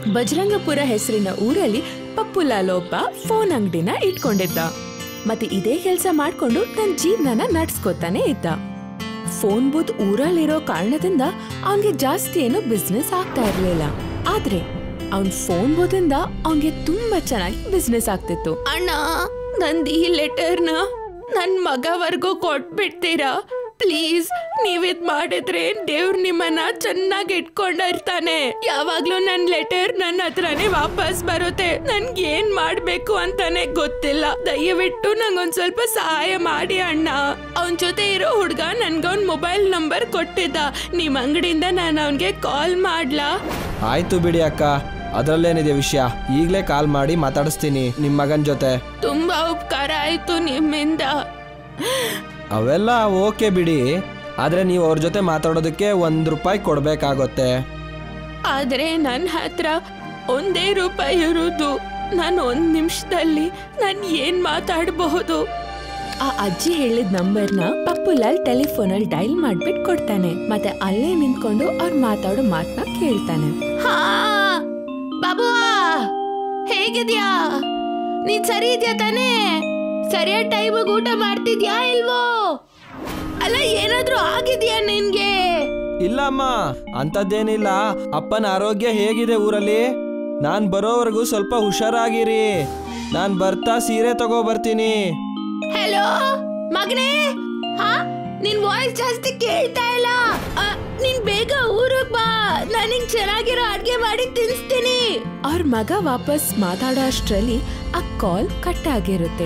ಬಜರಂಗಪುರ ಹೆಸರಿನ ಊರಲ್ಲಿ ಪಪ್ಪುಲಾಲ್ ಒಬ್ಬ ಫೋನ್ ಅಂಗಡಿನ ಇಟ್ಕೊಂಡಿದ್ದ ಮತ್ತೆ ಇದೇ ಕೆಲಸ ಮಾಡ್ಕೊಂಡು ತನ್ನ ಜೀವನನ ನಡ್ಸ್ಕೊತಾನೆ ಇದ್ದ ಫೋನ್ ಬೂತ್ ಊರಲ್ಲಿರೋ ಕಾರಣದಿಂದ ಅವನ್ಗೆ ಜಾಸ್ತಿ ಏನು ಬಿಸ್ನೆಸ್ ಆಗ್ತಾ ಇರ್ಲಿಲ್ಲ ಆದ್ರೆ ಅವನ್ ಫೋನ್ ಬೂತಿಂದ ಅವನ್ಗೆ ತುಂಬಾ ಚೆನ್ನಾಗಿ ಬಿಸ್ನೆಸ್ ಆಗ್ತಿತ್ತು ಅಣ್ಣ ನಂದು ಈ ಲೆಟರ್ನ ನನ್ ಮಗವರ್ಗೂ ಕೊಟ್ಬಿಡ್ತೀರಾ ಪ್ಲೀಸ್ ನೀವಿದ್ ಮಾಡಿದ್ರೆ ದೇವ್ರ ನಿಮ್ಮನ್ನ ಚೆನ್ನಾಗಿ ಇಟ್ಕೊಂಡಿರ್ತಾನೆ ಯಾವಾಗ್ಲೂ ನನ್ ಲೆಟರ್ ನನ್ನ ಹತ್ರನೇ ವಾಪಸ್ ಬರುತ್ತೆ ನನ್ಗೆ ಏನ್ ಮಾಡ್ಬೇಕು ಅಂತಾನೆ ಗೊತ್ತಿಲ್ಲ ದಯವಿಟ್ಟು ನಂಗೊಂದ್ ಸ್ವಲ್ಪ ಸಹಾಯ ಮಾಡಿ ಅಣ್ಣ ಅವನ್ ಜೊತೆ ಇರೋ ಹುಡ್ಗ ನನ್ಗೊಂದ್ ಮೊಬೈಲ್ ನಂಬರ್ ಕೊಟ್ಟಿದ್ದ ನಿಮ್ ಅಂಗಡಿಯಿಂದ ನಾನು ಅವನ್ಗೆ ಕಾಲ್ ಮಾಡ್ಲಾ ಆಯ್ತು ಬಿಡಿ ಅಕ್ಕ ಅದರಲ್ಲೇನಿದೆ ವಿಷಯ ಈಗಲೇ ಕಾಲ್ ಮಾಡಿ ಮಾತಾಡಿಸ್ತೀನಿ ನಿಮ್ಮ ಮಗನ ಜೊತೆ ತುಂಬಾ ಉಪಕಾರ ಆಯ್ತು ನಿಮ್ಮಿಂದ ಅವೆಲ್ಲ ಓಕೆ ಬಿಡಿ ಆದರೆ ನೀವು ಅವ್ರ ಜೊತೆ ಮಾತಾಡೋದಕ್ಕೆ ಒಂದು ರೂಪಾಯಿ ಕೊಡಬೇಕಾಗುತ್ತೆ ಆದ್ರೆ ನನ್ನ ಹತ್ರ ಒಂದೇ ರೂಪಾಯಿ ಇರುವುದು ನಾನು ಒಂದ್ ನಿಮಿಷದಲ್ಲಿ ನಾನು ಏನ್ ಮಾತಾಡಬಹುದು ಆ ಅಜ್ಜಿ ಹೇಳಿದ ನಂಬರ್ನ ಪಪ್ಪುಲಾಲ್ ಟೆಲಿಫೋನಲ್ಲಿ ಡೈಲ್ ಮಾಡ್ಬಿಟ್ಟು ಕೊಡ್ತಾನೆ ಮತ್ತೆ ಅಲ್ಲೇ ನಿಂತ್ಕೊಂಡು ಅವ್ರು ಮಾತಾಡೋ ಮಾತನ್ನ ಕೇಳ್ತಾನೆ ಹಾ ಬಾಬು ಹೇಗಿದ್ಯಾ ನೀನ್ ಸರಿ ಇದ್ಯಾ ತಾನೇ ಸರಿಯಾದ ಟೈಮಿಗೆ ಊಟ ಮಾಡ್ತಿದ್ಯಾ ಇಲ್ವೋ ಅಲ್ಲ ಏನಾದ್ರೂ ಆಗಿದ್ಯಾ ನಿನ್ಗೆ ಇಲ್ಲ ಅಮ್ಮ ಅಂಥದ್ದೇನಿಲ್ಲ ಅಪ್ಪನ ಆರೋಗ್ಯ ಹೇಗಿದೆ ಊರಲ್ಲಿ ನಾನು ಬರೋವರೆಗೂ ಸ್ವಲ್ಪ ಹುಷಾರಾಗಿರಿ ನಾನು ಬರ್ತಾ ಸೀರೆ ತಗೋ ಬರ್ತೀನಿ ಹಲೋ ಮಗನೇ ಹಾ ನಿನ್ ವಾಯ್ಸ್ ಜಾಸ್ತಿ ಕೇಳ್ತಾ ಇಲ್ಲ ಆ, ನೀನ್ ಬೇಗ ಊರಿಗೆ ಬಾ ನನಗ್ ಚೆನ್ನಾಗಿರೋ ಅಡ್ಗೆ ಮಾಡಿ ತಿನ್ಸ್ತೀನಿ ಅವ್ರ ಮಗ ವಾಪಸ್ ಮಾತಾಡೋ ಅಷ್ಟ್ರಲ್ಲಿ ಆ ಕಾಲ್ ಕಟ್ ಆಗಿರುತ್ತೆ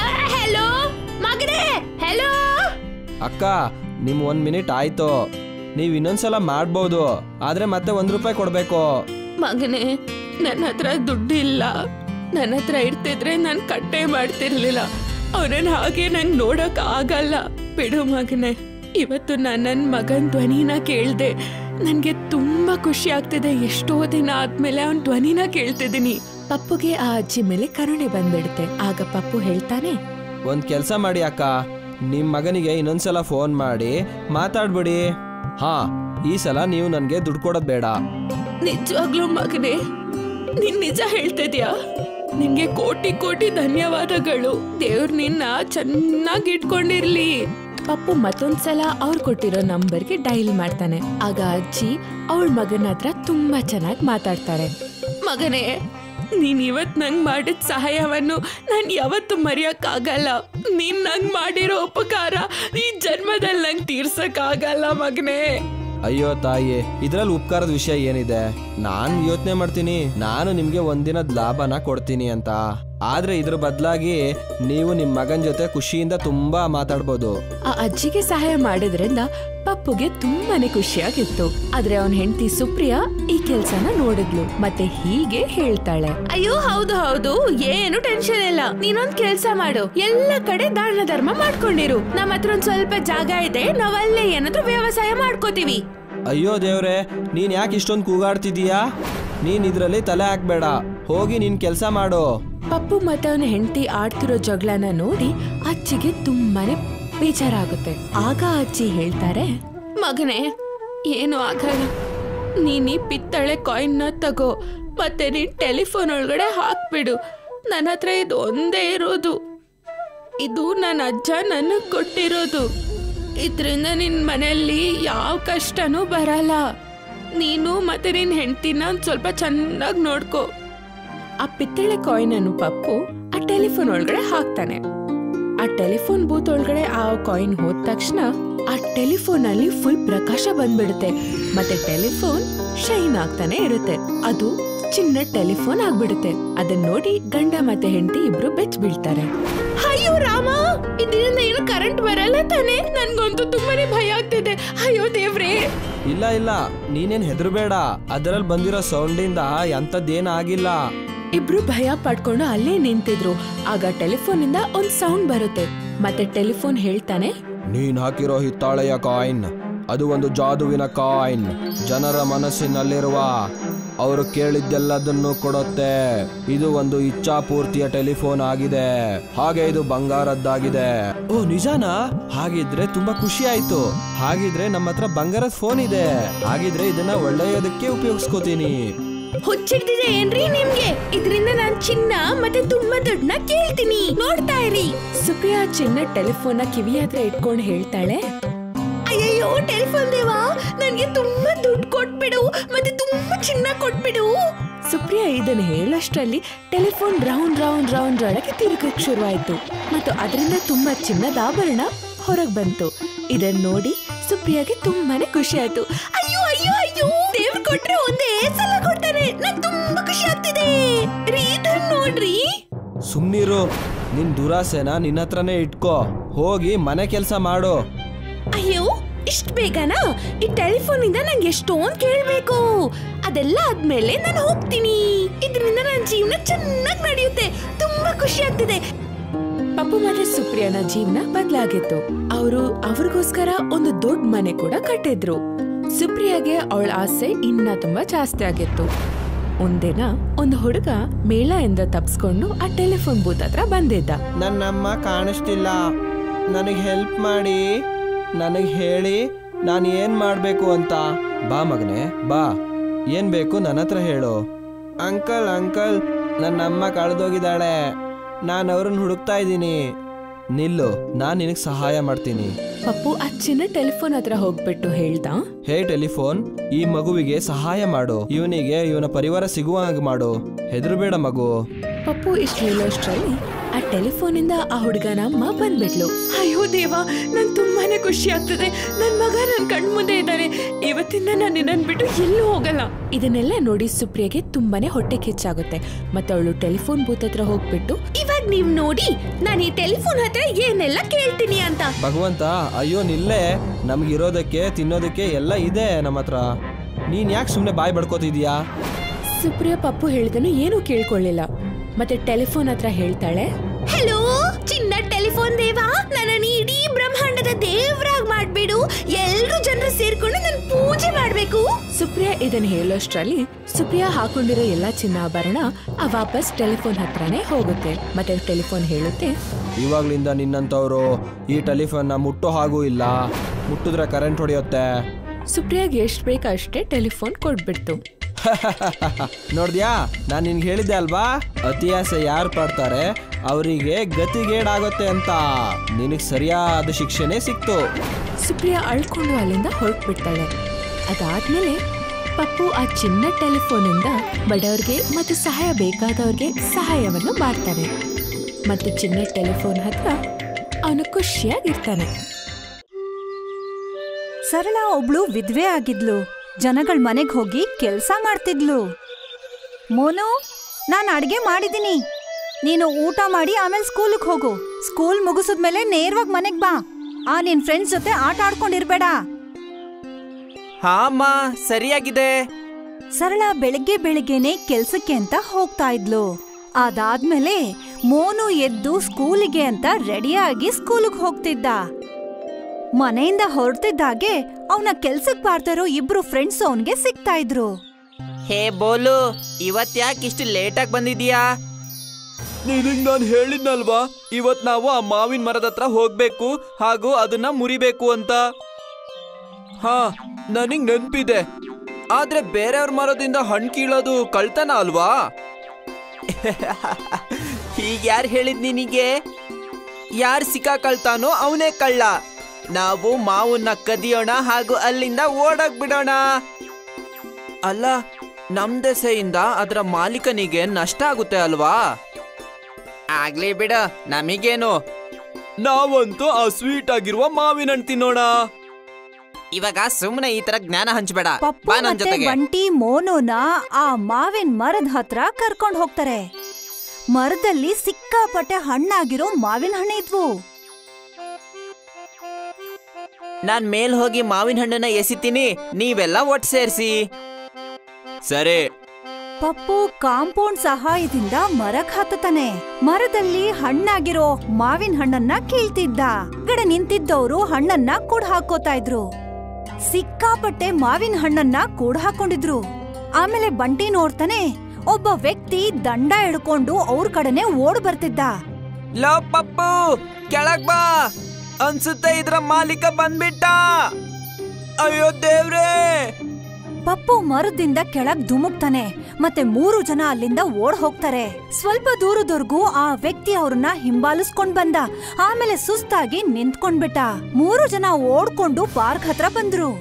ಹಲೋ ಮಗನೇ ಹಲೋ ಅಕ್ಕ ನಿಮ್ ಒಂದ್ ಮಿನಿಟ್ ಆಯ್ತು ನೀವು ಇನ್ನೊಂದ್ಸಲ ಮಾಡ್ಬೋದು ಆದ್ರೆ ಮತ್ತೆ ಒಂದ್ ರೂಪಾಯಿ ಕೊಡ್ಬೇಕು ಮಗನೇ ನನ್ನ ಹತ್ರ ದುಡ್ಡಿಲ್ಲ ನನ್ನ ಹತ್ರ ಇರ್ತಿದ್ರೆ ನಾನು ಕಟ್ಟೆ ಮಾಡ್ತಿರ್ಲಿಲ್ಲ ಅವನನ್ನ ಹಾಗೆ ನಂಗೆ ನೋಡಕ್ ಆಗಲ್ಲ ಬಿಡು ಮಗನೇ ಇವತ್ತು ನಾನು ನನ್ನ ಮಗನ ಧ್ವನಿನ ಕೇಳ್ದೆ ನನಗೆ ತುಂಬಾ ಖುಷಿ ಆಗ್ತಿದೆ ಎಷ್ಟೋ ದಿನ ಆದ್ಮೇಲೆ ಅವನ ಧ್ವನಿನ ಕೇಳ್ತಿದ್ದೀನಿ ಪಪ್ಪುಗೆ ಆ ಅಜ್ಜಿ ಮೇಲೆ ಕರುಣೆ ಬಂದ್ಬಿಡುತ್ತೆ ಆಗ ಪಪ್ಪು ಹೇಳ್ತಾನೆ ಒಂದ್ ಕೆಲ್ಸ ಮಾಡಿ ಅಕ್ಕ ನಿಮ್ ಮಗನಿಗೆ ಇನ್ನೊಂದ್ಸಲ ಫೋನ್ ಮಾಡಿ ಮಾತಾಡ್ಬಿಡಿ ಹಾ ಈ ಸಲ ನೀವು ನನ್ಗೆ ದುಡ್ಡು ಕೊಡೋದ್ ಬೇಡ ನಿಜವಾಗ್ಲೂ ಮಗನೇ ನೀನ್ ನಿಜ ಹೇಳ್ತಿದ್ಯಾ ನಿನ್ಗೆ ಕೋಟಿ ಕೋಟಿ ಧನ್ಯವಾದಗಳು ದೇವ್ರ ನಿನ್ನ ಚೆನ್ನಾಗಿ ಇಟ್ಕೊಂಡಿರ್ಲಿ ಪಪ್ಪು ಮತ್ತೊಂದ್ಸಲ ಅವ್ರು ಕೊಟ್ಟಿರೋ ನಂಬರ್ಗೆ ಡೈಲ್ ಮಾಡ್ತಾನೆ ಆಗ ಅಜ್ಜಿ ಅವಳ ಮಗನ ಹತ್ರ ತುಂಬಾ ಚೆನ್ನಾಗಿ ಮಾತಾಡ್ತಾರೆ ಮಗನೇ ನೀನ್ ಇವತ್ ನಂಗ್ ಮಾಡಿದ ಸಹಾಯವನ್ನು ನಾನ್ ಯಾವತ್ತೂ ಮರೆಯಕ್ಕಾಗಲ್ಲ ನೀನ್ ನಂಗ್ ಮಾಡಿರೋ ಉಪಕಾರ ಈ ಜನ್ಮದಲ್ಲಿ ನಂಗೆ ತೀರ್ಸಕ್ ಆಗಲ್ಲ ಮಗನೇ ಅಯ್ಯೋ ತಾಯಿ ಇದ್ರಲ್ಲಿ ಉಪಕಾರದ ವಿಷಯ ಏನಿದೆ ನಾನ್ ಯೋಚನೆ ಮಾಡ್ತೀನಿ ನಾನು ನಿಮ್ಗೆ ಒಂದಿನದ ಲಾಭನ ಕೊಡ್ತೀನಿ ಅಂತ ಆದ್ರೆ ಇದ್ರ ಬದಲಾಗಿ ನೀವು ನಿಮ್ ಮಗನ್ ಜೊತೆ ಖುಷಿಯಿಂದ ತುಂಬಾ ಮಾತಾಡ್ಬೋದು ಆ ಅಜ್ಜಿಗೆ ಸಹಾಯ ಮಾಡಿದ್ರಿಂದ ಪಪ್ಪುಗೆ ತುಂಬಾನೇ ಖುಷಿಯಾಗಿತ್ತು ಆದ್ರೆ ಅವನ್ ಹೆಂಡತಿ ಸುಪ್ರಿಯಾ ಈ ಕೆಲ್ಸನ ನೋಡಿದ್ಲು ಮತ್ತೆ ಹೀಗೆ ಹೇಳ್ತಾಳೆ ಅಯ್ಯೋ ಹೌದು ಹೌದು ಏನು ಟೆನ್ಷನ್ ಇಲ್ಲ ನೀನೊಂದ್ ಕೆಲ್ಸ ಮಾಡು ಎಲ್ಲ ಕಡೆ ದಾನ ಧರ್ಮ ಮಾಡ್ಕೊಂಡಿರು ನಮ್ಮ ಹತ್ರ ಒಂದ್ ಸ್ವಲ್ಪ ಜಾಗ ಇದೆ ನಾವಲ್ಲೇ ಏನಾದ್ರೂ ವ್ಯವಸಾಯ ಮಾಡ್ಕೋತೀವಿ ಅಯ್ಯೋ ದೇವ್ರೆ ನೀನ್ ಯಾಕೆ ಇಷ್ಟೊಂದು ಕೂಗಾಡ್ತಿದೀಯಾ ನೀನ್ ಇದ್ರಲ್ಲಿ ತಲೆ ಹಾಕ್ಬೇಡ ಹೋಗಿ ನೀನ್ ಕೆಲ್ಸ ಮಾಡು ಪಪ್ಪು ಮತ್ತೆ ಅವನ ಹೆಂಡತಿ ಆಡ್ತಿರೋ ಜಗಳನ ನೋಡಿ ಅಜ್ಜಿಗೆ ತುಂಬಾನೇ ಬೇಜಾರಾಗುತ್ತೆ ಆಗ ಅಜ್ಜಿ ಹೇಳ್ತಾರೆ ಮಗನೇ ಏನು ಆಗಲ್ಲ ನೀನ್ ಈ ಪಿತ್ತಳೆ ಕಾಯಿನ್ನ ತಗೋ ಮತ್ತೆ ನೀನ್ ಟೆಲಿಫೋನ್ ಒಳಗಡೆ ಹಾಕ್ಬಿಡು ನನ್ನ ಹತ್ರ ಇದು ಒಂದೇ ಇರೋದು ಇದು ನನ್ನ ಅಜ್ಜ ನನಗ್ ಕೊಟ್ಟಿರೋದು ಇದ್ರಿಂದ ನಿನ್ ಮನೆಯಲ್ಲಿ ಯಾವ ಕಷ್ಟನೂ ಬರಲ್ಲ ನೀನು ಮತ್ತೆ ನಿನ್ ಹೆಂಡತಿನ ಒಂದ್ ಸ್ವಲ್ಪ ಚೆನ್ನಾಗಿ ನೋಡ್ಕೋ ಆ ಪಿತ್ತಳೆ ಕಾಯಿನ್ ಅನ್ನು ಪಪ್ಪು ಆ ಟೆಲಿಫೋನ್ ಒಳಗಡೆ ಹಾಕ್ತಾನೆ ಆ ಟೆಲಿಫೋನ್ ಬೂತ್ ಒಳಗಡೆ ಆ ಕಾಯಿನ್ ಹೋದ ತಕ್ಷಣ ಆ ಟೆಲಿಫೋನ್ ಅಲ್ಲಿ ಫುಲ್ ಪ್ರಕಾಶ ಬಂದ್ಬಿಡುತ್ತೆ ಮತ್ತೆ ಟೆಲಿಫೋನ್ ಶೈನ್ ಆಗ್ತಾನೆ ಇರುತ್ತೆ ಅದು ಚಿನ್ನ ಟೆಲಿಫೋನ್ ಆಗ್ಬಿಡುತ್ತೆ ಅದನ್ನ ನೋಡಿ ಗಂಡ ಮತ್ತೆ ಹೆಂಡತಿ ಇಬ್ರು ಬೆಚ್ ಬೀಳ್ತಾರೆ ಅಯ್ಯೋ ರಾಮ ಇದರಿಂದ ಏನು ಕರೆಂಟ್ ಬರಲ್ಲ ತಾನೆ ನನ್ಗಂತೂ ತುಂಬಾನೇ ಭಯ ಆಗ್ತಿದೆ ಅಯ್ಯೋ ದೇವ್ರೇ ಇಲ್ಲ ಇಲ್ಲ ನೀನೇನ್ ಹೆದರ್ಬೇಡ ಅದರಲ್ಲಿ ಬಂದಿರೋ ಸೌಂಡಿಂದ ಎಂಥದ್ದೇನ್ ಆಗಿಲ್ಲ ಇಬ್ರು ಭಯ ಪಡ್ಕೊಂಡು ಅಲ್ಲೇ ನಿಂತಿದ್ರು ಆಗ ಟೆಲಿಫೋನ್ ಇಂದ ಒಂದ್ ಸೌಂಡ್ ಬರುತ್ತೆ ಮತ್ತೆ ಟೆಲಿಫೋನ್ ಹೇಳ್ತಾನೆ ನೀನ್ ಹಾಕಿರೋ ಹಿತ್ತಾಳೆಯ ಕಾಯಿನ್ ಅದು ಒಂದು ಜಾದುವಿನ ಕಾಯಿನ್ ಜನರ ಮನಸ್ಸಿನಲ್ಲಿರುವ ಅವರು ಕೇಳಿದ್ದೆಲ್ಲದನ್ನು ಕೊಡುತ್ತೆ ಇದು ಒಂದು ಇಚ್ಛಾಪೂರ್ತಿಯ ಟೆಲಿಫೋನ್ ಆಗಿದೆ ಹಾಗೆ ಇದು ಬಂಗಾರದ್ದಾಗಿದೆ ಓ ನಿಜಾನಾ ಹಾಗಿದ್ರೆ ತುಂಬಾ ಖುಷಿ ಆಯ್ತು ಹಾಗಿದ್ರೆ ನಮ್ಮ ಹತ್ರ ಬಂಗಾರದ ಫೋನ್ ಇದೆ ಹಾಗಿದ್ರೆ ಇದನ್ನ ಒಳ್ಳೆಯದಕ್ಕೆ ಉಪಯೋಗಿಸ್ಕೋತೀನಿ ಹುಚ್ಚಿಡ್ತಿದೆ ಏನ್ರಿ ನಿಮ್ಗೆ ಇದರಿಂದ ನಾನ್ ಚಿನ್ನ ಮತ್ತೆ ತುಂಬಾ ದುಡ್ಡನ್ನ ಕೇಳ್ತೀನಿ ನೋಡ್ತಾ ಇರಿ ಸುಪ್ರಿಯಾ ಚಿನ್ನ ಟೆಲಿಫೋನ್ ನ ಕಿವಿ ಹತ್ರ ಇಟ್ಕೊಂಡು ಹೇಳ್ತಾಳೆ ಅಯ್ಯಯ್ಯೋ ಟೆಲಿಫೋನ್ ದೇವಾ ನನ್ಗೆ ತುಂಬಾ ದುಡ್ಡು ಕೊಟ್ಬಿಡು ಮತ್ತೆ ತುಂಬಾ ಚಿನ್ನ ಕೊಟ್ಬಿಡು ಸುಪ್ರಿಯಾ ಇದನ್ನ ಹೇಳೋಷ್ಟ್ರಲ್ಲಿ ಟೆಲಿಫೋನ್ ರೌಂಡ್ ರೌಂಡ್ ರೌಂಡ್ ಒಳಗೆ ತಿರುಗಕ್ ಶುರುವಾಯ್ತು ಮತ್ತು ಅದರಿಂದ ತುಂಬಾ ಚಿನ್ನದ ಆಭರಣ ಹೊರಗ್ ಬಂತು ಇದನ್ನ ನೋಡಿ ಸುಪ್ರಿಯಾಗೆ ತುಂಬಾನೇ ಖುಷಿ ಆಯ್ತು ಅಯ್ಯೋ ಅಯ್ಯೋ ಅಯ್ಯೋ ದೇವ್ರು ಕೊಟ್ರೆ ಒಂದೇ ಸಲ ಕೊಡ್ತಾನೆ ನಂಗೆ ತುಂಬಾ ಖುಷಿ ಆಗ್ತಿದೆ ರೀ ಇದನ್ನ ನೋಡ್ರಿ ಸುಮ್ನಿರು ನಿನ್ ದುರಾಸೆನ ನಿನ್ನ ಹತ್ರನೇ ಇಟ್ಕೋ ಹೋಗಿ ಮನೆ ಕೆಲಸ ಮಾಡು ಅಯ್ಯೋ ಇಷ್ಟ ಬೇಗನಾ ಈ ಟೆಲಿಫೋನ್ ಇಂದ ನಂಗೆ ಎಷ್ಟೊಂದ್ ಕೇಳ್ಬೇಕು ಅದೆಲ್ಲ ಆದ್ಮೇಲೆ ನಾನು ಹೋಗ್ತೀನಿ ಇದರಿಂದ ನನ್ನ ಜೀವನ ಚೆನ್ನಾಗಿ ನಡೆಯುತ್ತೆ ತುಂಬಾ ಖುಷಿ ಆಗ್ತಿದೆ ಪಪ್ಪು ಮತ್ತೆ ಸುಪ್ರಿಯನ ಜೀವನ ಬದಲಾಗಿತ್ತು ಅವರು ಅವ್ರಿಗೋಸ್ಕರ ಒಂದು ದೊಡ್ಡ ಮನೆ ಕೂಡ ಕಟ್ಟಿದ್ರು ಸುಪ್ರಿಯಾಗೆ ಅವಳ ಆಸೆ ಇನ್ನ ತುಂಬಾ ಜಾಸ್ತಿ ಆಗಿತ್ತು ಒಂದಿನ ಒಂದು ಹುಡುಗ ಮೇಳ ಎಂದ ತಪ್ಸ್ಕೊಂಡು ಆ ಟೆಲಿಫೋನ್ ಬೂತ್ ಹತ್ರ ಬಂದಿದ್ದ ನನ್ನಮ್ಮ ಕಾಣಿಸ್ತಿಲ್ಲ ನನಗೆ ಹೆಲ್ಪ್ ಮಾಡಿ ನನಗೆ ಹೇಳಿ ನಾನು ಏನು ಮಾಡಬೇಕು ಅಂತ ಬಾ ಮಗನೆ ಬಾ ಏನು ಬೇಕು ನನ್ನ ಹತ್ರ ಹೇಳು ಅಂಕಲ್ ಅಂಕಲ್ ನನ್ನಮ್ಮ ಕಳೆದೋಗಿದ್ದಾಳೆ ನಾನು ಅವ್ರನ್ನ ಹುಡುಕ್ತಾ ಇದ್ದೀನಿ ನಿಲ್ಲು ನಾನು ನಿನಗೆ ಸಹಾಯ ಮಾಡ್ತೀನಿ ಪಪ್ಪು ಆ ಚಿನ್ನ ಟೆಲಿಫೋನ್ ಹತ್ರ ಹೋಗ್ಬಿಟ್ಟು ಹೇಳ್ದ ಹೇ ಟೆಲಿಫೋನ್ ಈ ಮಗುವಿಗೆ ಸಹಾಯ ಮಾಡು ಇವನಿಗೆ ಇವನ ಪರಿವಾರ ಸಿಗುವ ಹಾಗೆ ಮಾಡು ಹೆದರಬೇಡ ಮಗು ಪಪ್ಪು ಇಷ್ಟು ಹೇಳೋಷ್ಟ್ರಲ್ಲಿ ಆ ಟೆಲಿಫೋನ್ ಇಂದ ಆ ಹುಡುಗನ ಅಮ್ಮ ಬಂದ್ಬಿಟ್ಲು ಅಯ್ಯೋ ದೇವ ನನ್ ತುಂಬಾನೇ ಖುಷಿ ಆಗ್ತದೆ ನನ್ ಮಗ ನನ್ ಕಣ್ ಮುಂದೆ ಇದ್ದಾನೆ ಇವತ್ತಿಂದ ನಾನು ನಿನ್ನನ್ ಬಿಟ್ಟು ಎಲ್ಲೂ ಹೋಗಲ್ಲ ಇದನ್ನೆಲ್ಲ ನೋಡಿ ಸುಪ್ರಿಯಗೆ ತುಂಬಾನೇ ಹೊಟ್ಟೆ ಕಿಚ್ಚಾಗುತ್ತೆ ಮತ್ತೆ ಅವಳು ಟೆಲಿಫೋನ್ ಬೂತ್ ಹತ್ರ ಹೋಗ್ಬಿಟ್ಟು ಇವಾಗ ನೀವ್ ನೋಡಿ ನಾನು ಈ ಟೆಲಿಫೋನ್ ಹತ್ರ ಏನೆಲ್ಲ ಕೇಳ್ತೀನಿ ಅಂತ ಭಗವಂತ ಅಯ್ಯೋ ನಿಲ್ಲೇ ನಮ್ಗಿರೋದಕ್ಕೆ ತಿನ್ನೋದಕ್ಕೆ ಎಲ್ಲ ಇದೆ ನಮ್ಮ ಹತ್ರ ನೀನ್ ಯಾಕೆ ಸುಮ್ಮನೆ ಬಾಯ್ ಬಡ್ಕೋತಿದ್ಯಾ ಸುಪ್ರಿಯ ಪಪ್ಪು ಹೇಳಿದನು ಏನೂ ಕೇಳ್ಕೊಳ್ಳಿಲ್ಲ ಮತ್ತೆ ಟೆಲಿಫೋನ್ ಹತ್ರ ಹೇಳ್ತಾಳೆ ಹಲೋ ಚಿನ್ನ ಟೆಲಿಫೋನ್ ದೇವಾ ನನ್ನ ಇಡೀ ಬ್ರಹ್ಮಾಂಡದ ದೇವ್ರಾಗ್ ಮಾಡ್ಬಿಡು ಎಲ್ರು ಜನರು ಸೇರ್ಕೊಂಡು ನನ್ ಪೂಜೆ ಮಾಡ್ಬೇಕು ಸುಪ್ರಿಯಾ ಇದನ್ನ ಹೇಳೋಷ್ಟ್ರಲ್ಲಿ ಸುಪ್ರಿಯಾ ಹಾಕೊಂಡಿರೋ ಎಲ್ಲಾ ಚಿನ್ನಾಭರಣ ಆ ವಾಪಸ್ ಟೆಲಿಫೋನ್ ಹತ್ರನೇ ಹೋಗುತ್ತೆ ಮತ್ತೆ ಟೆಲಿಫೋನ್ ಹೇಳುತ್ತೆ ಇವಾಗ್ಲಿಂದ ನಿನ್ನಂಥವ್ರು ಈ ಟೆಲಿಫೋನ್ನ ಮುಟ್ಟೋ ಹಾಗೂ ಇಲ್ಲ ಮುಟ್ಟಿದ್ರೆ ಕರೆಂಟ್ ಹೊಡೆಯುತ್ತೆ ಸುಪ್ರಿಯಾಗೆ ಎಷ್ಟ್ ಬೇಕು ಅಷ್ಟೇ ಟೆಲಿಫೋನ್ ಕೊಟ್ಬಿಡ್ತು ನೋಡ್ದ್ಯಾ ನಾನು ನಿನ್ಗೆ ಹೇಳಿದ್ದೆ ಅಲ್ವಾ ಅತಿಯಾಸೆ ಯಾರು ಪಡ್ತಾರೆ ಅವರಿಗೆ ಗತಿಗೇಡಾಗುತ್ತೆ ಅಂತ ನಿನಗೆ ಸರಿಯಾದ ಶಿಕ್ಷೆನೇ ಸಿಕ್ತು ಸುಪ್ರಿಯಾ ಅಳ್ಕೊಂಡು ಅಲ್ಲಿಂದ ಹೊರಟ್ಬಿಡ್ತಾಳೆ ಅದಾದ್ಮೇಲೆ ಪಪ್ಪು ಆ ಚಿನ್ನ ಟೆಲಿಫೋನಿಂದ ಬಡವ್ರಿಗೆ ಮತ್ತು ಸಹಾಯ ಬೇಕಾದವ್ರಿಗೆ ಸಹಾಯವನ್ನು ಮಾಡ್ತಾನೆ ಮತ್ತು ಚಿನ್ನ ಟೆಲಿಫೋನ್ ಹತ್ರ ಅವನು ಖುಷಿಯಾಗಿರ್ತಾನೆ ಸರಳ ಒಬ್ಳು ವಿಧವೆ ಆಗಿದ್ಲು ಜನಗಳ ಮನೆಗ್ ಹೋಗಿ ಕೆಲ್ಸ ಮಾಡ್ತಿದ್ಲು ಮೋನು ನಾನ್ ಅಡ್ಗೆ ಮಾಡಿದೀನಿ ನೀನು ಊಟ ಮಾಡಿ ಆಮೇಲೆ ಸ್ಕೂಲಿಗೆ ಹೋಗು ಸ್ಕೂಲ್ ಮುಗಿಸಿದ್ಮೇಲೆ ನೇರವಾಗಿ ಮನೆಗ್ ಬಾ ಆ ನಿನ್ ಫ್ರೆಂಡ್ಸ್ ಜೊತೆ ಆಟ ಆಡ್ಕೊಂಡಿರ್ಬೇಡ ಹಾ ಅಮ್ಮ ಸರಿಯಾಗಿದೆ ಸರಳ ಬೆಳಗ್ಗೆ ಬೆಳಿಗ್ಗೆನೆ ಕೆಲ್ಸಕ್ಕೆ ಅಂತ ಹೋಗ್ತಾ ಇದ್ಲು ಅದಾದ್ಮೇಲೆ ಮೋನು ಎದ್ದು ಸ್ಕೂಲಿಗೆ ಅಂತ ರೆಡಿಯಾಗಿ ಸ್ಕೂಲಿಗೆ ಹೋಗ್ತಿದ್ದ ಮನೆಯಿಂದ ಹೊರಟಿದ್ದಾಗೆ ಅವನ ಕೆಲ್ಸಕ್ ಬಾರ್ತಾರೋ ಇಬ್ರು ಫ್ರೆಂಡ್ಸ್ ಅವನ್ಗೆ ಸಿಗ್ತಾ ಇದ್ರು ಹೇ ಬೋಲು ಇವತ್ ಯಾಕೆ ಇಷ್ಟು ಲೇಟಾಗಿ ಬಂದಿದ್ಯಾ ನಿನಗ್ ನಾನು ಹೇಳಿದ್ನಲ್ವಾ ಇವತ್ ನಾವು ಆ ಮಾವಿನ ಮರದ ಹತ್ರ ಹೋಗ್ಬೇಕು ಹಾಗೂ ಅದನ್ನ ಮುರಿಬೇಕು ಅಂತ ಹಾ ನನಗ್ ನೆನ್ಪಿದೆ ಆದ್ರೆ ಬೇರೆಯವ್ರ ಮರದಿಂದ ಹಣ್ಣು ಕೀಳೋದು ಕಳ್ತನ ಅಲ್ವಾ ಹೀಗ್ ಯಾರು ಹೇಳಿದ್ ನಿನಗೆ ಯಾರು ಸಿಕ್ಕಾಕಳ್ತಾನೋ ಅವನೇ ಕಳ್ಳ ನಾವು ಮಾವನ್ನ ಕದಿಯೋಣ ಹಾಗೂ ಅಲ್ಲಿಂದ ಓಡಕ್ ಬಿಡೋಣ ಅಲ್ಲ ನಮ್ ದೆಸೆಯಿಂದ ಅದರ ಮಾಲೀಕನಿಗೆ ನಷ್ಟ ಆಗುತ್ತೆ ಅಲ್ವಾ ಆಗ್ಲಿ ಬಿಡ ನಮಿಗೇನು ನಾವಂತೂ ಆ ಸ್ವೀಟ್ ಆಗಿರುವ ಮಾವಿನ ಹಣ್ಣು ತಿನ್ನೋಣ ಇವಾಗ ಸುಮ್ಮನೆ ಈ ತರ ಜ್ಞಾನ ಹಂಚ್ಬೇಡ ಪಪ್ಪು ಬಾ ನನ್ ಮತ್ತೆ ಜೊತೆಗೆ ಬಂಟಿ ಮೋನುನ ಆ ಮಾವಿನ ಮರದ ಹತ್ರ ಕರ್ಕೊಂಡ್ ಹೋಗ್ತಾರೆ ಮರದಲ್ಲಿ ಸಿಕ್ಕಾಪಟ್ಟೆ ಹಣ್ಣಾಗಿರೋ ಮಾವಿನ ಹಣ್ಣು ಇದ್ವು ನಾನ್ ಮೇಲ್ ಹೋಗಿ ಮಾವಿನ ಹಣ್ಣನ್ನ ಎಸಿತೀನಿ ನೀವೆಲ್ಲ ಒಟ್ಟು ಸೇರಿಸಿ ಸರಿ ಪಪ್ಪು ಕಾಂಪೌಂಡ್ ಸಹಾಯದಿಂದ ಮರಕ್ ಹತ್ತತಾನೆ ಮರದಲ್ಲಿ ಹಣ್ಣಾಗಿರೋ ಮಾವಿನ ಹಣ್ಣನ್ನ ಕೀಳ್ತಿದ್ದ ಕಡೆ ನಿಂತಿದ್ದವರು ಹಣ್ಣನ್ನ ಕೂಡ್ ಹಾಕೋತಾ ಇದ್ರು ಸಿಕ್ಕಾಪಟ್ಟೆ ಮಾವಿನ ಹಣ್ಣನ್ನ ಕೂಡ್ ಹಾಕೊಂಡಿದ್ರು ಆಮೇಲೆ ಬಂಟಿ ನೋಡ್ತಾನೆ ಒಬ್ಬ ವ್ಯಕ್ತಿ ದಂಡ ಹಿಡ್ಕೊಂಡು ಅವ್ರ ಕಡೆನೆ ಓಡ್ ಬರ್ತಿದ್ದ ಲೋ ಪಪ್ಪು ಕೆಳಗ್ ಬಾ ಅನ್ಸುತ್ತೆ ಇದ್ರ ಮಾಲೀಕ ಬಂದ್ಬಿಟ್ಟ ಅಯ್ಯೋ ದೇವ್ರೇ ಪಪ್ಪು ಮರದಿಂದ ಕೆಳಗ್ ಧುಮುಕ್ತಾನೆ ಮತ್ತೆ ಮೂರು ಜನ ಅಲ್ಲಿಂದ ಓಡ್ ಹೋಗ್ತಾರೆ ಸ್ವಲ್ಪ ದೂರದವರೆಗೂ ಆ ವ್ಯಕ್ತಿ ಅವ್ರನ್ನ ಹಿಂಬಾಲಿಸ್ಕೊಂಡ್ ಬಂದ ಆಮೇಲೆ ಸುಸ್ತಾಗಿ ನಿಂತ್ಕೊಂಡ್ಬಿಟ್ಟ ಮೂರು ಜನ ಓಡ್ಕೊಂಡು ಪಾರ್ಕ್ ಹತ್ರ ಬಂದ್ರು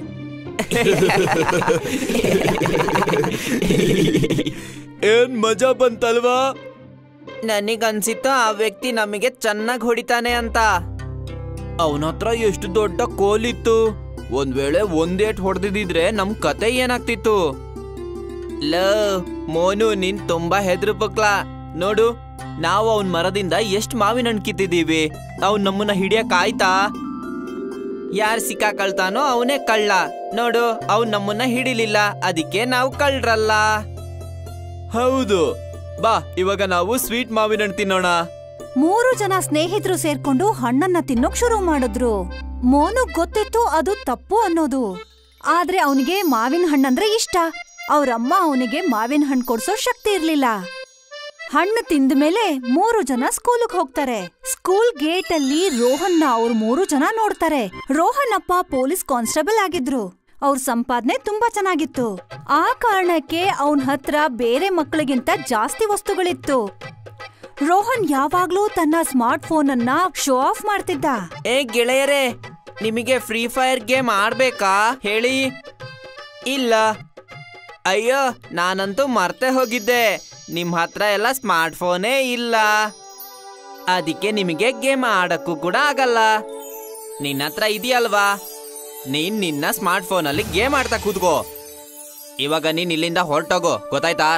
ಏನ್ ಮಜಾ ಬಂತಲ್ವಾ ನನಗನ್ಸಿತ್ತು ಆ ವ್ಯಕ್ತಿ ನಮಗೆ ಚೆನ್ನಾಗಿ ಹೊಡಿತಾನೆ ಅಂತ ಅವನ ಹತ್ರ ಎಷ್ಟು ದೊಡ್ಡ ಕೋಲಿತ್ತು ಒಂದ್ ವೇಳೆ ಒಂದೇಟ್ ಹೊಡೆದಿದ್ರೆ ನಮ್ ಕತೆ ಏನಾಗ್ತಿತ್ತು ಲ ಮೋನು ನೀನ್ ತುಂಬಾ ಹೆದ್ರು ಪಕ್ಲಾ ನೋಡು ನಾವು ಅವನ್ ಮರದಿಂದ ಎಷ್ಟ್ ಮಾವಿನ ಹಣ್ಣು ಕಿತ್ತಿದೀವಿ ಅವ್ನ್ ನಮ್ಮನ್ನ ಹಿಡಿಯಕ್ ಆಯ್ತಾ ಯಾರ್ ಸಿಕ್ಕಾಕಳ್ತಾನೋ ಅವನೇ ಕಳ್ಳ ನೋಡು ಅವ್ನ್ ನಮ್ಮನ್ನ ಹಿಡಿಲಿಲ್ಲ ಅದಕ್ಕೆ ನಾವು ಕಳ್ರಲ್ಲ ಹೌದು ಬಾ ಇವಾಗ ನಾವು ಸ್ವೀಟ್ ಮಾವಿನ ಹಣ್ಣು ತಿನ್ನೋಣ ಮೂರು ಜನ ಸ್ನೇಹಿತರು ಸೇರ್ಕೊಂಡು ಹಣ್ಣನ್ನ ತಿನ್ನೋಕ್ ಶುರು ಮಾಡಿದ್ರು ಮೋನು ಗೊತ್ತಿತ್ತು ಅದು ತಪ್ಪು ಅನ್ನೋದು ಆದ್ರೆ ಅವನಿಗೆ ಮಾವಿನ ಹಣ್ಣಂದ್ರೆ ಇಷ್ಟ ಅವ್ರಮ್ಮ ಅವನಿಗೆ ಮಾವಿನ ಹಣ್ಣು ಕೊಡ್ಸೋ ಶಕ್ತಿ ಇರ್ಲಿಲ್ಲ ಹಣ್ಣು ತಿಂದ ಮೇಲೆ ಮೂರು ಜನ ಸ್ಕೂಲ್ಗೆ ಹೋಗ್ತಾರೆ ಸ್ಕೂಲ್ ಗೇಟ್ ಅಲ್ಲಿ ರೋಹನ್ನ ಅವ್ರು ಮೂರು ಜನ ನೋಡ್ತಾರೆ ರೋಹನ್ ಅಪ್ಪ ಪೊಲೀಸ್ ಕಾನ್ಸ್ಟೇಬಲ್ ಆಗಿದ್ರು ಅವ್ರ ಸಂಪಾದನೆ ತುಂಬಾ ಚೆನ್ನಾಗಿತ್ತು ಆ ಕಾರಣಕ್ಕೆ ಅವನ್ ಹತ್ರ ಬೇರೆ ಮಕ್ಕಳಿಗಿಂತ ಜಾಸ್ತಿ ವಸ್ತುಗಳಿತ್ತು ರೋಹನ್ ಯಾವಾಗ್ಲೂ ತನ್ನ ಸ್ಮಾರ್ಟ್ ಫೋನ್ ಅನ್ನ ಶೋ ಆಫ್ ಮಾಡ್ತಿದ್ದ ಏ ಗೆಳೆಯರೇ ನಿಮಗೆ ಫ್ರೀ ಫೈರ್ ಗೇಮ್ ಆಡ್ಬೇಕಾ ಹೇಳಿ ಇಲ್ಲ ಅಯ್ಯೋ ನಾನಂತೂ ಮರ್ತೆ ಹೋಗಿದ್ದೆ ನಿಮ್ ಹತ್ರ ಎಲ್ಲ ಸ್ಮಾರ್ಟ್ ಫೋನೇ ಇಲ್ಲ ಅದಕ್ಕೆ ನಿಮಗೆ ಗೇಮ್ ಆಡಕ್ಕೂ ಕೂಡ ಆಗಲ್ಲ ನಿನ್ನ ಹತ್ರ ಇದೆಯಲ್ವಾ ನೀನ್ ನಿನ್ನ ಸ್ಮಾರ್ಟ್ ಫೋನಲ್ಲಿ ಗೇಮ್ ಆಡ್ತಾ ಕೂತ್ಕೋ ಇವಾಗ ನೀನ್ ಇಲ್ಲಿಂದ ಹೊರಟೋಗೋ ಗೊತ್ತಾಯ್ತಾ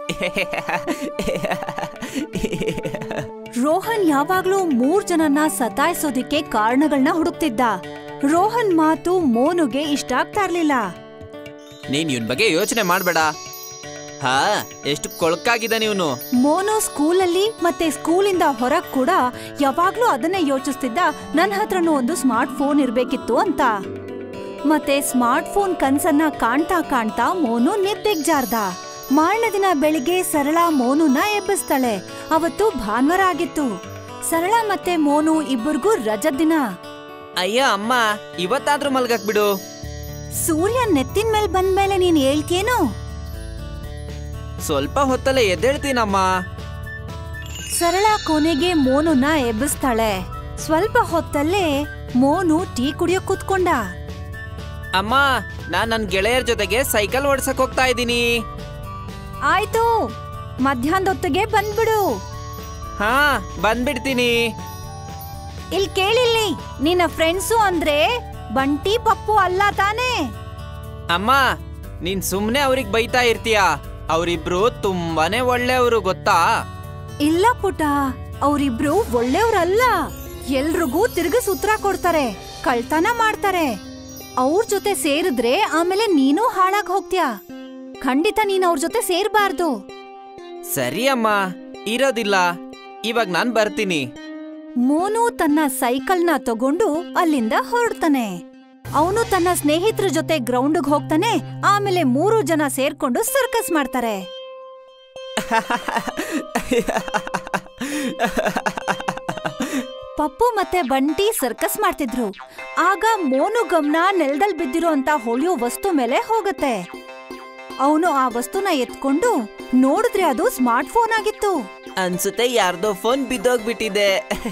ರೋಹನ್ ಯಾವಾಗ್ಲೂ ಮೂರ್ ಜನನ್ನ ಸತಾಯಿಸೋದಿಕ್ಕೆ ಕಾರಣಗಳನ್ನ ಹುಡುಕ್ತಿದ್ದ ರೋಹನ್ ಮಾತು ಮೋನುಗೆ ಇಷ್ಟ ಆಗ್ತಾ ಇರ್ಲಿಲ್ಲ ನೀನ್ ಇವನ್ ಬಗ್ಗೆ ಯೋಚನೆ ಮಾಡ್ಬೇಡ ಹಾ ಎಷ್ಟು ಕೊಳಕಾಗಿದ್ದಾನೆ ಇವನು ಮೋನು ಸ್ಕೂಲಲ್ಲಿ ಮತ್ತೆ ಸ್ಕೂಲಿಂದ ಹೊರಗ್ ಕೂಡ ಯಾವಾಗ್ಲೂ ಅದನ್ನೇ ಯೋಚಿಸ್ತಿದ್ದ ನನ್ ಹತ್ರನೂ ಒಂದು ಸ್ಮಾರ್ಟ್ ಫೋನ್ ಇರ್ಬೇಕಿತ್ತು ಅಂತ ಮತ್ತೆ ಸ್ಮಾರ್ಟ್ ಫೋನ್ ಕನ್ಸನ್ನ ಕಾಣ್ತಾ ಕಾಣ್ತಾ ಮೋನು ನಿದ್ದೆಗ್ ಜಾರ್ದ ಮಾರನೇ ದಿನ ಬೆಳಿಗ್ಗೆ ಸರಳ ಮೋನುನ ಎಬ್ಬಿಸ್ತಾಳೆ ಅವತ್ತು ಭಾನುವಾರ ಆಗಿತ್ತು ಸರಳ ಮತ್ತೆ ಮೋನು ಇಬ್ಬರಿಗೂ ರಜದ ದಿನ ಅಯ್ಯ ಅಮ್ಮ ಇವತ್ತಾದ್ರೂ ಮಲ್ಗಕ್ ಬಿಡು ಸೂರ್ಯ ನೆತ್ತಿನ ಮೇಲ್ ಬಂದ್ಮೇಲೆ ನೀನ್ ಹೇಳ್ತೇನು ಸ್ವಲ್ಪ ಹೊತ್ತಲ್ಲೇ ಎದ್ದೇಳ್ತೀನಮ್ಮ ಸರಳ ಕೊನೆಗೆ ಮೋನುನ ಎಬ್ಬಿಸ್ತಾಳೆ ಸ್ವಲ್ಪ ಹೊತ್ತಲ್ಲೇ ಮೋನು ಟೀ ಕುಡಿಯೋಕ್ ಕೂತ್ಕೊಂಡ ಅಮ್ಮ ನಾನ್ ನನ್ ಗೆಳೆಯರ ಜೊತೆಗೆ ಸೈಕಲ್ ಓಡ್ಸಕ್ ಹೋಗ್ತಾ ಇದ್ದೀನಿ ಆಯ್ತು ಮಧ್ಯಾಹ್ನದೊತ್ತಿಗೆ ಬಂದ್ಬಿಡು ಹಾ ಬಂದ್ಬಿಡ್ತೀನಿ ಇಲ್ ಕೇಳಿಲ್ಲಿ ನಿನ್ನ ಫ್ರೆಂಡ್ಸು ಅಂದ್ರೆ ಬಂಟಿ ಪಪ್ಪು ಅಲ್ಲ ತಾನೇ ಅಮ್ಮ ನೀನ್ ಸುಮ್ನೆ ಅವ್ರಿಗೆ ಬೈತಾ ಇರ್ತೀಯ ಅವರಿಬ್ರು ತುಂಬಾನೇ ಒಳ್ಳೆಯವರು ಗೊತ್ತಾ ಇಲ್ಲ ಪುಟ ಅವ್ರಿಬ್ರು ಒಳ್ಳೆಯವ್ರಲ್ಲ ಎಲ್ರಿಗೂ ತಿರ್ಗಿಸ್ ಉತ್ತರ ಕೊಡ್ತಾರೆ ಕಳ್ತನ ಮಾಡ್ತಾರೆ ಅವ್ರ ಜೊತೆ ಸೇರಿದ್ರೆ ಆಮೇಲೆ ನೀನು ಹಾಳಾಗ್ ಹೋಗ್ತ್ಯಾ ಖಂಡಿತ ನೀನ್ ಅವ್ರ ಜೊತೆ ಸೇರ್ಬಾರ್ದು ಸರಿ ಅಮ್ಮ ಇರೋದಿಲ್ಲ ಇವಾಗ ನಾನ್ ಬರ್ತೀನಿ ಮೋನು ತನ್ನ ಸೈಕಲ್ನ ತಗೊಂಡು ಅಲ್ಲಿಂದ ಹೊರಡ್ತಾನೆ ಅವನು ತನ್ನ ಸ್ನೇಹಿತರ ಜೊತೆ ಗ್ರೌಂಡ್ಗ್ ಹೋಗ್ತಾನೆ ಆಮೇಲೆ ಮೂರು ಜನ ಸೇರ್ಕೊಂಡು ಸರ್ಕಸ್ ಮಾಡ್ತಾರೆ ಪಪ್ಪು ಮತ್ತೆ ಬಂಟಿ ಸರ್ಕಸ್ ಮಾಡ್ತಿದ್ರು ಆಗ ಮೋನು ಗಮನ ನೆಲದಲ್ಲಿ ಬಿದ್ದಿರೋ ಅಂತ ಹೊಳೆಯೋ ವಸ್ತು ಮೇಲೆ ಹೋಗತ್ತೆ ಅವನು ಆ ವಸ್ತುನ ಎತ್ಕೊಂಡು ನೋಡಿದ್ರೆ ಅದು ಸ್ಮಾರ್ಟ್ ಫೋನ್ ಆಗಿತ್ತು ಅನ್ಸುತ್ತೆ ಯಾರ್ದೋ ಫೋನ್ ಬಿದ್ದೋಗ್ಬಿಟ್ಟಿದೆ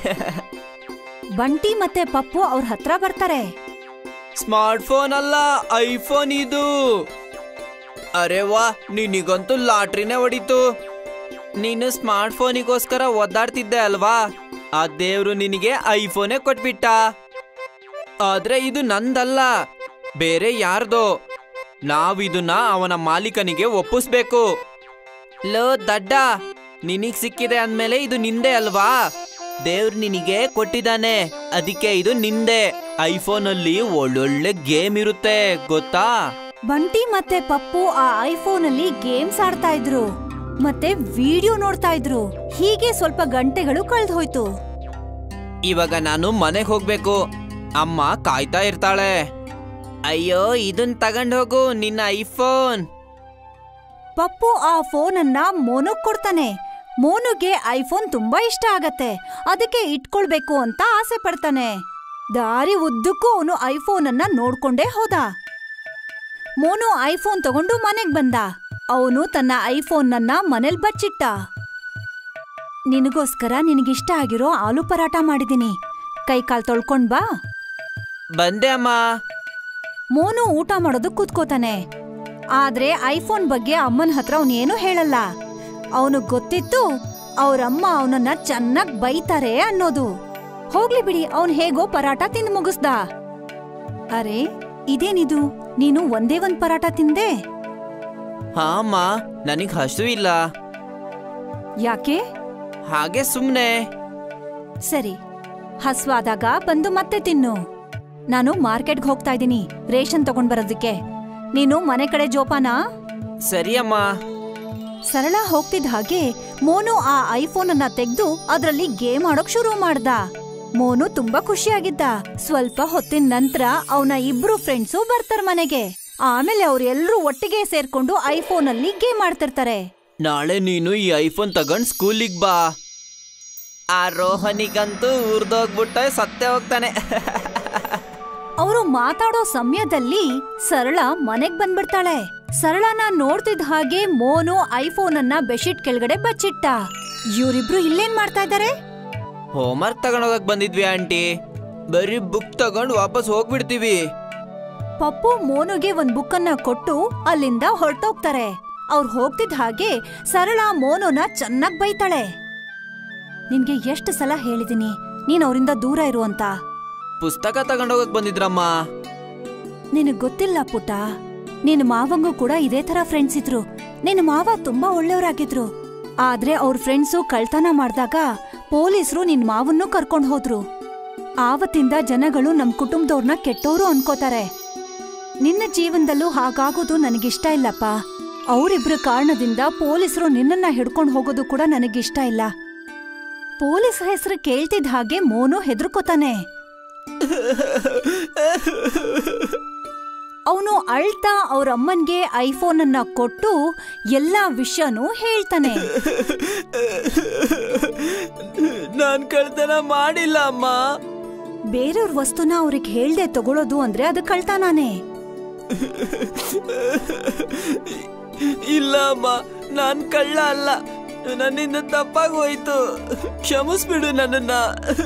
ಬಂಟಿ ಮತ್ತೆ ಪಪ್ಪು ಅವ್ರ ಹತ್ರ ಬರ್ತಾರೆ ಸ್ಮಾರ್ಟ್ ಫೋನ್ ಅಲ್ಲ ಐಫೋನ್ ಇದು ಅರೆ ವಾ ನಿನಗಂತೂ ಲಾಟ್ರಿನೇ ಹೊಡಿತು ನೀನು ಸ್ಮಾರ್ಟ್ ಫೋನಿಗೋಸ್ಕರ ಒದ್ದಾಡ್ತಿದ್ದೆ ಅಲ್ವಾ ಆ ದೇವ್ರು ನಿನಗೆ ಐಫೋನೇ ಕೊಟ್ಬಿಟ್ಟ ಆದ್ರೆ ಇದು ನಂದಲ್ಲ ಬೇರೆ ಯಾರ್ದೋ ನಾವಿದನ್ನ ಅವನ ಮಾಲೀಕನಿಗೆ ಒಪ್ಪಿಸ್ಬೇಕು ಲೋ ದಡ್ಡ ನಿನಗ್ ಸಿಕ್ಕಿದೆ ಅಂದ್ಮೇಲೆ ಇದು ನಿಂದೆ ಅಲ್ವಾ ದೇವ್ರು ನಿನಗೆ ಕೊಟ್ಟಿದ್ದಾನೆ ಅದಕ್ಕೆ ಇದು ನಿಂದೆ ಐಫೋನ್ ಅಲ್ಲಿ ಒಳ್ಳೊಳ್ಳೆ ಗೇಮ್ ಇರುತ್ತೆ ಗೊತ್ತಾ ಬಂಟಿ ಮತ್ತೆ ಪಪ್ಪು ಆ ಐಫೋನ್ ಅಲ್ಲಿ ಗೇಮ್ಸ್ ಆಡ್ತಾ ಇದ್ರು ಮತ್ತೆ ವಿಡಿಯೋ ನೋಡ್ತಾ ಇದ್ರು ಹೀಗೆ ಸ್ವಲ್ಪ ಗಂಟೆಗಳು ಕಳ್ದ್ ಹೋಯ್ತು ಇವಾಗ ನಾನು ಮನೆಗೆ ಹೋಗ್ಬೇಕು ಅಮ್ಮ ಕಾಯ್ತಾ ಇರ್ತಾಳೆ ಅಯ್ಯೋ ಇದನ್ ತಗೊಂಡ್ ಹೋಗು ನಿನ್ನ ಐಫೋನ್ ಪಪ್ಪು ಆ ಫೋನ್ ಅನ್ನ ಮೋನುಗ್ ಕೊಡ್ತಾನೆ ಮೋನುಗೆ ಐಫೋನ್ ತುಂಬಾ ಇಷ್ಟ ಆಗತ್ತೆ ಅದಕ್ಕೆ ಇಟ್ಕೊಳ್ಬೇಕು ಅಂತ ಆಸೆ ಪಡ್ತಾನೆ ದಾರಿ ಉದ್ದಕ್ಕೂ ಅವನು ಐಫೋನ್ ಅನ್ನ ನೋಡ್ಕೊಂಡೇ ಹೋದ ಮೋನು ಐಫೋನ್ ತಗೊಂಡು ಮನೆಗ್ ಬಂದ ಅವನು ತನ್ನ ಐಫೋನ್ನನ್ನ ಮನೇಲ್ ಬಚ್ಚಿಟ್ಟ ನಿನಗೋಸ್ಕರ ನಿನಗಿಷ್ಟ ಆಗಿರೋ ಆಲೂ ಪರಾಟ ಮಾಡಿದೀನಿ ಕೈ ಕಾಲ್ ತೊಳ್ಕೊಂಡ್ ಬಾ ಬಂದೆ ಅಮ್ಮ ಮೋನು ಊಟ ಮಾಡೋದು ಕೂತ್ಕೋತಾನೆ ಆದ್ರೆ ಐಫೋನ್ ಬಗ್ಗೆ ಅಮ್ಮನ ಹತ್ರ ಅವನೇನು ಹೇಳಲ್ಲ ಅವನು ಗೊತ್ತಿತ್ತು ಅವ್ರಮ್ಮ ಅವನನ್ನ ಚೆನ್ನಾಗ್ ಬೈತಾರೆ ಅನ್ನೋದು ಹೋಗ್ಲಿ ಬಿಡಿ ಅವನ್ ಹೇಗೋ ಪರಾಟ ತಿಂದು ಮುಗಿಸ್ದ ಅರೆ ಇದೇನಿದು ನೀನು ಒಂದೇ ಒಂದ್ ಪರಾಟ ತಿಂದೆ ಹಾ ಅಮ್ಮ ನನಗ್ ಹಸು ಇಲ್ಲ ಯಾಕೆ ಹಾಗೆ ಸುಮ್ನೆ ಸರಿ ಹಸ್ವಾದಾಗ ಬಂದು ಮತ್ತೆ ತಿನ್ನು ನಾನು ಮಾರ್ಕೆಟ್ಗೆ ಹೋಗ್ತಾ ಇದ್ದೀನಿ ರೇಷನ್ ತಗೊಂಡ್ ಬರೋದಕ್ಕೆ ನೀನು ಮನೆ ಕಡೆ ಜೋಪಾನ ಸರಿ ಅಮ್ಮ ಸರಳ ಹೋಗ್ತಿದ್ದ ಹಾಗೆ ಮೋನು ಆ ಐಫೋನ್ ಅನ್ನ ತೆಗೆದು ಅದ್ರಲ್ಲಿ ಗೇಮ್ ಆಡೋಕ್ ಶುರು ಮಾಡ್ದ ಮೋನು ತುಂಬಾ ಖುಷಿಯಾಗಿದ್ದ ಸ್ವಲ್ಪ ಹೊತ್ತಿನ ನಂತರ ಅವನ ಇಬ್ರು ಫ್ರೆಂಡ್ಸು ಬರ್ತಾರ ಮನೆಗೆ ಆಮೇಲೆ ಅವ್ರೆಲ್ರೂ ಒಟ್ಟಿಗೆ ಸೇರ್ಕೊಂಡು ಐಫೋನ್ ಅಲ್ಲಿ ಗೇಮ್ ಆಡ್ತಿರ್ತಾರೆ ನಾಳೆ ನೀನು ಈ ಐಫೋನ್ ತಗೊಂಡ್ ಸ್ಕೂಲಿಗ್ ಬಾ ಆ ರೋಹನಿಗಂತೂ ಊರ್ದೋಗ್ಬಿಟ್ಟ ಸತ್ತೇ ಹೋಗ್ತಾನೆ ಅವರು ಮಾತಾಡೋ ಸಮಯದಲ್ಲಿ ಸರಳ ಮನೆಗ್ ಬಂದ್ಬಿಡ್ತಾಳೆ ಸರಳನ ನೋಡ್ತಿದ್ದ ಹಾಗೆ ಮೋನು ಐಫೋನ್ ಅನ್ನ ಬೆಡ್ಶೀಟ್ ಕೆಳಗಡೆ ಬಚ್ಚಿಟ್ಟ ಇವ್ರಿಬ್ರು ಇಲ್ಲೇನ್ ಮಾಡ್ತಾ ಇದ್ದಾರೆ ಹೋಮ್ವರ್ಕ್ ತಗೊಂಡೋಗಕ್ ಬಂದಿದ್ವಿ ಆಂಟಿ ಬರೀ ಬುಕ್ ತಗೊಂಡ್ ವಾಪಸ್ ಹೋಗ್ಬಿಡ್ತೀವಿ ಪಪ್ಪು ಮೋನುಗೆ ಒಂದ್ ಬುಕ್ ಅನ್ನ ಕೊಟ್ಟು ಅಲ್ಲಿಂದ ಹೊರಟೋಗ್ತಾರೆ ಅವ್ರು ಹೋಗ್ತಿದ್ದ ಹಾಗೆ ಸರಳ ಮೋನುನ ಚೆನ್ನಾಗ್ ಬೈತಾಳೆ ನಿನ್ಗೆ ಎಷ್ಟು ಸಲ ಹೇಳಿದೀನಿ ನೀನ್ ಅವರಿಂದ ದೂರ ಇರು ಅಂತ ಪುಸ್ತಕ ತಗೊಂಡೋಗಕ್ ಬಂದಿದ್ರಮ್ಮ ನಿನಗ್ ಗೊತ್ತಿಲ್ಲ ಪುಟ್ಟ ನಿನ್ ಮಾವಂಗೂ ಕೂಡ ಇದೇ ತರ ಫ್ರೆಂಡ್ಸ್ ಇದ್ರು ನಿನ್ ಮಾವ ತುಂಬಾ ಒಳ್ಳೆಯವರಾಗಿದ್ರು ಆದ್ರೆ ಅವ್ರ ಫ್ರೆಂಡ್ಸು ಕಳ್ತನ ಮಾಡ್ದಾಗ ಪೊಲೀಸರು ನಿನ್ ಮಾವನ್ನೂ ಕರ್ಕೊಂಡ್ ಹೋದ್ರು ಆವತ್ತಿಂದ ಜನಗಳು ನಮ್ ಕುಟುಂಬದವ್ರನ್ನ ಕೆಟ್ಟೋರು ಅನ್ಕೋತಾರೆ ನಿನ್ನ ಜೀವನದಲ್ಲೂ ಹಾಗಾಗೋದು ನನಗಿಷ್ಟ ಇಲ್ಲಪ್ಪ ಅವರಿಬ್ರ ಕಾರಣದಿಂದ ಪೊಲೀಸರು ನಿನ್ನನ್ನ ಹಿಡ್ಕೊಂಡ್ ಹೋಗೋದು ಕೂಡ ನನಗಿಷ್ಟ ಇಲ್ಲ ಪೊಲೀಸ್ ಹೆಸರು ಕೇಳ್ತಿದ್ದ ಹಾಗೆ ಮೋನು ಹೆದರ್ಕೋತಾನೆ ಅವನು ಅಳ್ತಾ ಅವ್ರ ಅಮ್ಮನ್ಗೆ ಐಫೋನ್ ಅನ್ನ ಕೊಟ್ಟು ಎಲ್ಲಾ ವಿಷಯನೂ ಹೇಳ್ತಾನೆ ನಾನ್ ಕಳ್ತನ ಮಾಡಿಲ್ಲ ಅಮ್ಮ ಬೇರೆಯವ್ರ ವಸ್ತುನ ಅವ್ರಿಗೆ ಹೇಳ್ದೆ ತಗೊಳೋದು ಅಂದ್ರೆ ಅದು ಕಳ್ತಾನಾನೆ ಇಲ್ಲ ಅಮ್ಮ ನಾನ್ ಕಳ್ಳ ಅಲ್ಲ ನನ್ನಿಂದ ತಪ್ಪಾಗಿ ಹೋಯ್ತು ಕ್ಷಮಿಸ್ಬಿಡು ನನ್ನನ್ನ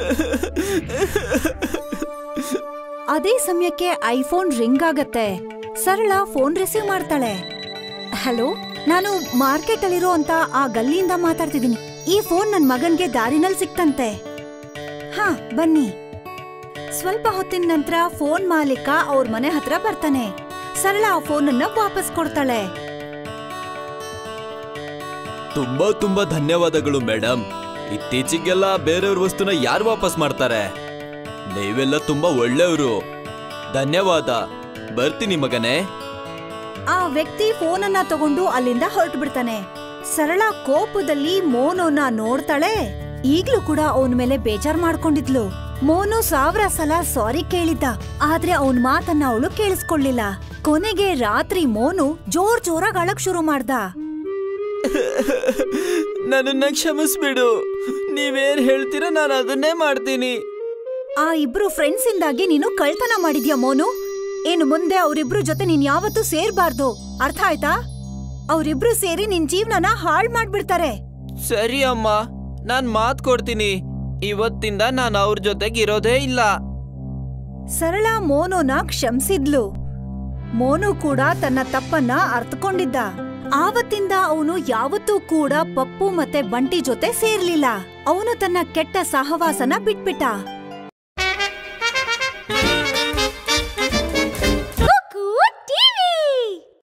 ಅದೇ ಸಮಯಕ್ಕೆ ಐಫೋನ್ ರಿಂಗ್ ಆಗತ್ತೆ ಸರಳ ಫೋನ್ ರಿಸೀವ್ ಮಾಡ್ತಾಳೆ ಹಲೋ ನಾನು ಮಾರ್ಕೆಟ್ ಅಲ್ಲಿರೋ ಅಂತ ಆ ಗಲ್ಲಿಯಿಂದ ಮಾತಾಡ್ತಿದ್ದೀನಿ ಈ ಫೋನ್ ನನ್ ಮಗನ್ಗೆ ದಾರಿನಲ್ಲಿ ಸಿಕ್ತಂತೆ ಹಾ ಬನ್ನಿ ಸ್ವಲ್ಪ ಹೊತ್ತಿನ ನಂತರ ಫೋನ್ ಮಾಲೀಕ ಅವ್ರ ಮನೆ ಹತ್ರ ಬರ್ತಾನೆ ಸರಳ ಆ ಫೋನ್ ಅನ್ನ ವಾಪಸ್ ಕೊಡ್ತಾಳೆ ತುಂಬಾ ತುಂಬಾ ಧನ್ಯವಾದಗಳು ಮೇಡಮ್ ಇತ್ತೀಚೆಗೆಲ್ಲ ಬೇರೆಯವ್ರ ವಸ್ತುನ ಯಾರು ವಾಪಸ್ ಮಾಡ್ತಾರೆ ನೀವೆಲ್ಲ ತುಂಬಾ ಒಳ್ಳೆಯವರು ಧನ್ಯವಾದ ಬರ್ತೀನಿ ಮಗನೇ ಆ ವ್ಯಕ್ತಿ ಫೋನನ್ನ ತಗೊಂಡು ಅಲ್ಲಿಂದ ಹೊರಟು ಬಿಡ್ತಾನೆ ಸರಳ ಕೋಪದಲ್ಲಿ ಮೋನೋನ ನೋಡ್ತಾಳೆ ಈಗ್ಲೂ ಕೂಡ ಅವನ ಮೇಲೆ ಬೇಜಾರ್ ಮಾಡ್ಕೊಂಡಿದ್ಲು ಮೋನು ಸಾವಿರ ಸಲ ಸಾರಿ ಕೇಳಿದ್ದ ಆದ್ರೆ ಅವನ್ ಮಾತನ್ನ ಅವಳು ಕೇಳಿಸ್ಕೊಳ್ಳಿಲ್ಲ ಕೊನೆಗೆ ರಾತ್ರಿ ಮೋನು ಜೋರ್ ಜೋರಾಗ್ ಅಳಕ್ ಶುರು ಮಾಡ್ದ ನನ್ನನ್ನ ಕ್ಷಮಿಸ್ಬಿಡು ನೀವೇನ್ ಹೇಳ್ತೀರಾ ನಾನು ಅದನ್ನೇ ಮಾಡ್ತೀನಿ ಆ ಇಬ್ರು ಫ್ರೆಂಡ್ಸ್ ಇಂದಾಗಿ ನೀನು ಕಳ್ತನ ಮಾಡಿದ್ಯಾ ಮೋನು ಇನ್ನು ಮುಂದೆ ಅವರಿಬ್ರು ಜೊತೆ ನೀನ್ ಯಾವತ್ತೂ ಸೇರ್ಬಾರ್ದು ಅರ್ಥ ಆಯ್ತಾ ಅವರಿಬ್ರು ಸೇರಿ ನಿನ್ ಜೀವನನ ಹಾಳ್ ಮಾಡ್ಬಿಡ್ತಾರೆ ಸರಿ ಅಮ್ಮ ನಾನ್ ಮಾತ್ ಕೊಡ್ತೀನಿ ಇವತ್ತಿಂದ ನಾನು ಅವ್ರ ಜೊತೆಗೆ ಇರೋದೇ ಇಲ್ಲ ಸರಳ ಮೋನುನ ಕ್ಷಮಿಸಿದ್ಲು ಮೋನು ಕೂಡ ತನ್ನ ತಪ್ಪನ್ನ ಅರ್ಥಕೊಂಡಿದ್ದ ಆವತ್ತಿಂದ ಅವನು ಯಾವತ್ತೂ ಕೂಡ ಪಪ್ಪು ಮತ್ತೆ ಬಂಟಿ ಜೊತೆ ಸೇರ್ಲಿಲ್ಲ ಅವನು ತನ್ನ ಕೆಟ್ಟ ಸಹವಾಸನ ಬಿಟ್ಬಿಟ್ಟ